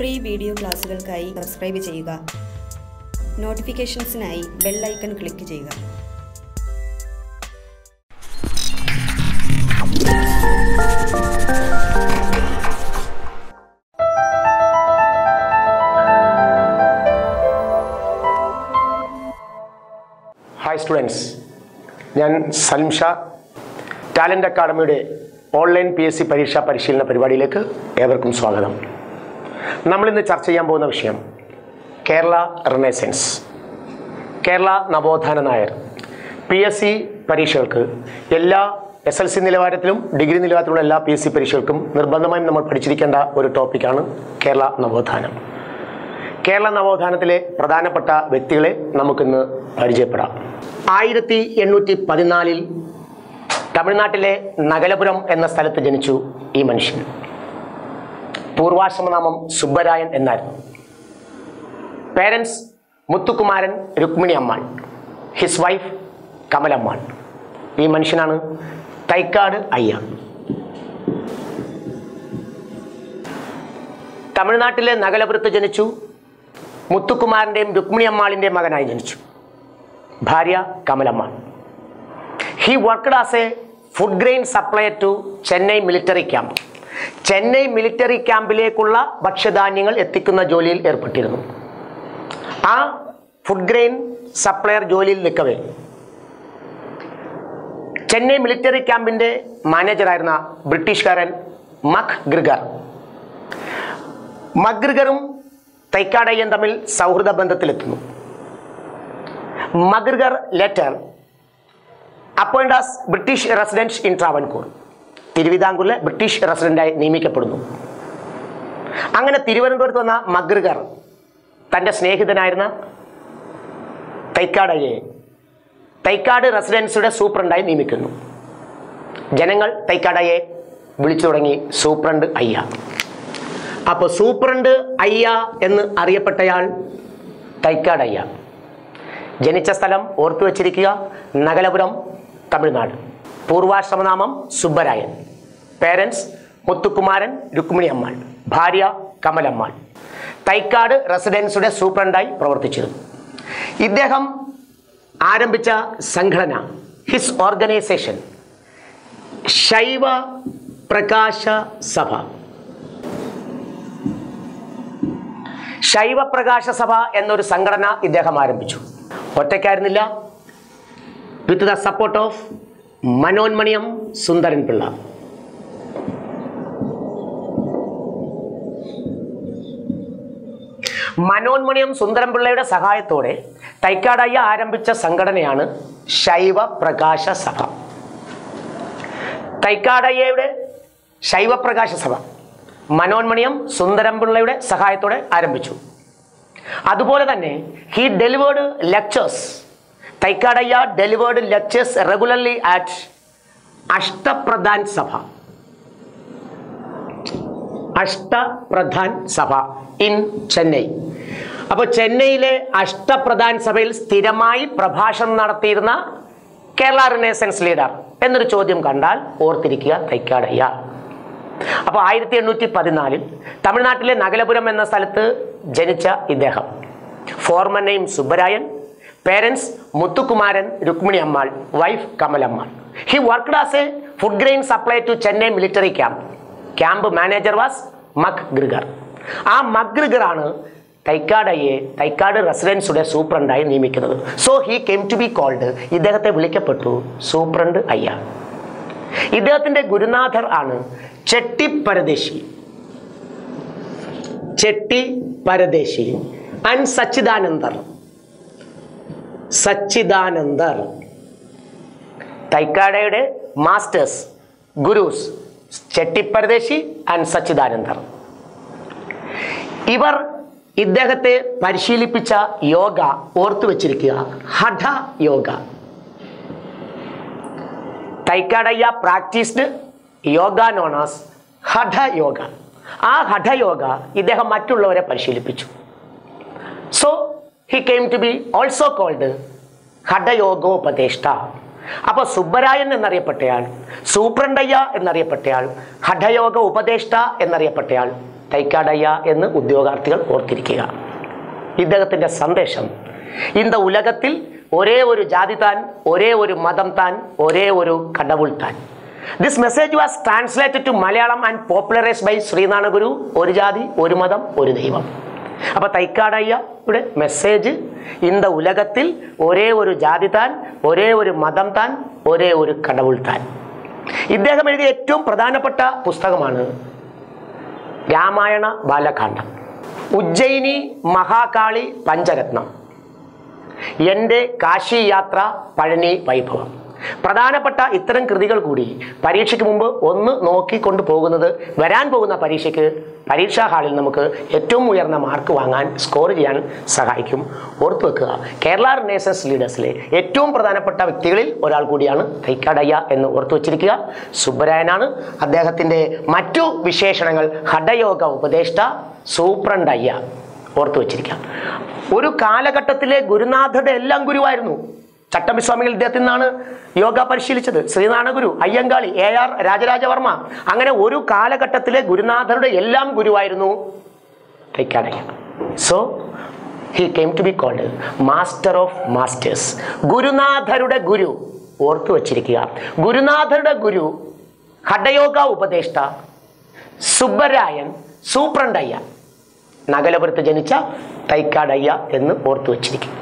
free video ക്ലാസുകൾക്കായി subscribe ചെയ്യുക നോട്ടിഫിക്കേഷൻസിനായി ബെൽ ഐക്കൺ ക്ലിക്ക് ചെയ്യുക ഹായ് സ്റ്റുഡൻസ് ഞാൻ സലിം ഷാ ടാലൻ്റ് അക്കാഡമിയുടെ ഓൺലൈൻ പി എസ് സി പരീക്ഷാ പരിശീലന പരിപാടിയിലേക്ക് ഏവർക്കും സ്വാഗതം നമ്മളിന്ന് ചർച്ച ചെയ്യാൻ പോകുന്ന വിഷയം കേരള റിനേസൻസ് കേരള നവോത്ഥാന നായർ പി എസ് സി പരീക്ഷകൾക്ക് എല്ലാ എസ് എൽ സി നിലവാരത്തിലും ഡിഗ്രി നിലവാരത്തിലുള്ള എല്ലാ പി എസ് സി പരീക്ഷകൾക്കും നിർബന്ധമായും നമ്മൾ പഠിച്ചിരിക്കേണ്ട ഒരു ടോപ്പിക്കാണ് കേരള നവോത്ഥാനം കേരള നവോത്ഥാനത്തിലെ പ്രധാനപ്പെട്ട വ്യക്തികളെ നമുക്കിന്ന് പരിചയപ്പെടാം ആയിരത്തി എണ്ണൂറ്റി പതിനാലിൽ തമിഴ്നാട്ടിലെ നഗലപുരം എന്ന സ്ഥലത്ത് ജനിച്ചു ഈ മനുഷ്യൻ പൂർവാശ്രമനാമം സുബ്ബരായൻ എന്നായിരുന്നു parents Muthukumaran Rukmini Ammal his wife Kamalammal ഈ മനുഷ്യനാണ് തൈക്കാട് അയ്യ തമിഴ്നാട്ടിലെ നഗലപുരത്ത് ജനിച്ചു മുത്തുകുമാരൻ്റെയും രുക്മിണി അമ്മാളിൻ്റെയും മകനായി ജനിച്ചു ഭാര്യ Kamalamma he worked as a food grain supplier to Chennai military camp Chennai military ക്യാമ്പിലേക്കുള്ള ഭക്ഷ്യധാന്യങ്ങൾ എത്തിക്കുന്ന ജോലിയിൽ ഏർപ്പെട്ടിരുന്നു ആ ഫുഡ് ഗ്രെയിൻ സപ്ലയർ ജോലിയിൽ നിൽക്കവേ ചെന്നൈ മിലിറ്ററി ക്യാമ്പിൻ്റെ മാനേജറായിരുന്ന ബ്രിട്ടീഷുകാരൻ മക് ഗ്രിഗർ മഗ്രിഗറും തൈക്കാടയ്യൻ തമ്മിൽ സൗഹൃദ ബന്ധത്തിലെത്തുന്നു McGregor later appoint as British resident in Travancore തിരുവിതാംകൂറിലെ ബ്രിട്ടീഷ് റെസിഡൻ്റായി നിയമിക്കപ്പെടുന്നു അങ്ങനെ തിരുവനന്തപുരത്ത് വന്ന മഗ്രിഗർ തൻ്റെ സ്നേഹിതനായിരുന്ന തൈക്കാടയ്യെ തൈക്കാട് റെസിഡൻസിയുടെ സൂപ്രണ്ടായി നിയമിക്കുന്നു ജനങ്ങൾ തൈക്കാടയെ വിളിച്ചു തുടങ്ങി സൂപ്രണ്ട് അയ്യ അപ്പോൾ സൂപ്രണ്ട് അയ്യ എന്ന് അറിയപ്പെട്ടയാൾ തൈക്കാട് അയ്യ ജനിച്ച സ്ഥലം ഓർത്തു വച്ചിരിക്കുക നഗലപുരം തമിഴ്നാട് പൂർവാശ്രമനാമം സുബ്ബരായൻ പേരൻസ് മുത്തുകുമാരൻ രുക്മിണി അമ്മാൾ ഭാര്യ കമലമ്മാൾ തൈക്കാട് റെസിഡൻസിയുടെ സൂപ്രണ്ടായി പ്രവർത്തിച്ചിരുന്നു ഇദ്ദേഹം ആരംഭിച്ച സംഘടന ഹിസ് ഓർഗനൈസേഷൻ ശൈവ പ്രകാശ സഭ ശൈവപ്രകാശ സഭ എന്നൊരു സംഘടന ഇദ്ദേഹം ആരംഭിച്ചു ഒറ്റയ്ക്കായിരുന്നില്ല with the support of Manonmaniam Sundaran Pillai Manonmaniam Sundaran പിള്ളയുടെ സഹായത്തോടെ തൈക്കാടയ്യ ആരംഭിച്ച സംഘടനയാണ് ശൈവ പ്രകാശ സഭ തൈക്കാടയ്യയുടെ ശൈവപ്രകാശ സഭ മനോന്മണിയം സുന്ദരംപിള്ളയുടെ സഹായത്തോടെ ആരംഭിച്ചു അതുപോലെ തന്നെ he delivered lectures Thycaud Ayya delivered lectures regularly at Ashtapradhan Sabha Ashtapradhan സഭ ഇൻ ചെന്നൈ അപ്പോൾ ചെന്നൈയിലെ അഷ്ടപ്രധാൻ സഭയിൽ സ്ഥിരമായി പ്രഭാഷണം നടത്തിയിരുന്ന കേരള റിനേസൻസ് ലീഡർ എന്നൊരു ചോദ്യം കണ്ടാൽ ഓർത്തിരിക്കുക തൈക്കാടയ്യ അപ്പോൾ ആയിരത്തി എണ്ണൂറ്റി പതിനാലിൽ തമിഴ്നാട്ടിലെ നഗലപുരം എന്ന സ്ഥലത്ത് ജനിച്ച ഇദ്ദേഹം former name Subbarayan parents Muthukumaran Rukmini Ammal wife Kamalammal he worked as a food grain supply to Chennai military camp camp manager was McGregor ആ മക് ആണ് തൈക്കാടയെ തൈക്കാട് റെസിഡൻസുടെ സൂപ്രണ്ടായി നിയമിക്കുന്നത് so he came to be called ഇദ്ദേഹത്തെ വിളിക്കപ്പെട്ടു സൂപ്രണ്ട് അയ്യ ഇദ്ദേഹത്തിന്റെ ഗുരുനാഥർ ആണ് ചെട്ടി പരദേശി ചെട്ടി പരദേശി ആൻഡ് സച്ചിദാനന്ദർ സച്ചിദാനന്ദർ തൈക്കാടയുടെ masters gurus Chettiparadesi and Sachidanandar ഇവർ ഇദ്ദേഹത്തെ പരിശീലിപ്പിച്ച യോഗ ഓർത്തു വച്ചിരിക്കുക ഹഠ yoga Thycaud Ayya practised yoga known as hatha yoga ആ ഹഠയോഗ ഇദ്ദേഹം മറ്റുള്ളവരെ പരിശീലിപ്പിച്ചു so he came to be also called ഹഠയോഗോപദേഷ്ട അപ്പോൾ സുബ്ബരായൻ എന്നറിയപ്പെട്ടയാൾ സൂപ്രണ്ടയ്യ എന്നറിയപ്പെട്ടയാൾ ഹഠയോഗ ഉപദേഷ്ട എന്നറിയപ്പെട്ടയാൾ തൈക്കാടയ്യ എന്ന് ഉദ്യോഗാർത്ഥികൾ ഓർത്തിരിക്കുക ഇദ്ദേഹത്തിൻ്റെ സന്ദേശം இந்த ഉലകത്തിൽ ഒരേ ഒരു ജാതി താൻ ഒരേ ഒരു മതം താൻ ഒരേ ഒരു കടവുൾ താൻ this message was translated to Malayalam and popularised by Sreenarayana Guru ഒരു ജാതി ഒരു മതം ഒരു ദൈവം അപ്പൊ തൈക്കാടയ്യയുടെ മെസ്സേജ് இந்த ഉലകത്തിൽ ഒരേ ഒരു ജാതി താൻ ഒരേ ഒരു മതം താൻ ഒരേ ഒരു കടവുൾ താൻ ഇദ്ദേഹം എഴുതിയ ഏറ്റവും പ്രധാനപ്പെട്ട പുസ്തകമാണ് രാമായണ ബാലകാണ്ഡം ഉജ്ജയിനി മഹാകാളി പഞ്ചരത്നം എൻ്റെ കാശി യാത്ര പഴനി വൈഭവം പ്രധാനപ്പെട്ട ഇത്തരം കൃതികൾ കൂടി പരീക്ഷയ്ക്ക് മുമ്പ് ഒന്ന് നോക്കിക്കൊണ്ട് പോകുന്നത് വരാൻ പോകുന്ന പരീക്ഷയ്ക്ക് പരീക്ഷാ ഹാളിൽ നമുക്ക് ഏറ്റവും ഉയർന്ന മാർക്ക് വാങ്ങാൻ സ്കോർ ചെയ്യാൻ സഹായിക്കും ഓർത്തു വെക്കുക കേരള റിനേസൻസ് ലീഡേഴ്സിലെ ഏറ്റവും പ്രധാനപ്പെട്ട വ്യക്തികളിൽ ഒരാൾ കൂടിയാണ് തൈക്കാടയ്യ എന്ന് ഓർത്തു വച്ചിരിക്കുക സുബ്ബരായനാണ് അദ്ദേഹത്തിൻ്റെ മറ്റു വിശേഷണങ്ങൾ ഹഠയോഗ ഉപദേഷ്ട സൂപ്രണ്ടയ്യ ഓർത്തു വച്ചിരിക്കാം ഒരു കാലഘട്ടത്തിലെ ഗുരുനാഥരുടെ എല്ലാം ഗുരുവായിരുന്നു ചട്ടമ്പിസ്വാമികൾ ഇദ്ദേഹത്തിൽ നിന്നാണ് യോഗ പരിശീലിച്ചത് ശ്രീനാരായണ ഗുരു അയ്യങ്കാളി എ ആർ രാജരാജവർമ്മ അങ്ങനെ ഒരു കാലഘട്ടത്തിലെ ഗുരുനാഥരുടെ എല്ലാം ഗുരുവായിരുന്നു Thycaud Ayya so he came to be called master of masters ഗുരുനാഥരുടെ ഗുരു ഓർത്തു വച്ചിരിക്കുക ഗുരുനാഥരുടെ ഗുരു ഹഠയോഗ ഉപദേഷ്ട സുബ്ബരായൻ സൂപ്രണ്ടയ്യ നഗലപുരത്ത് ജനിച്ച തൈക്കാടയ്യ എന്ന് ഓർത്തു വച്ചിരിക്കും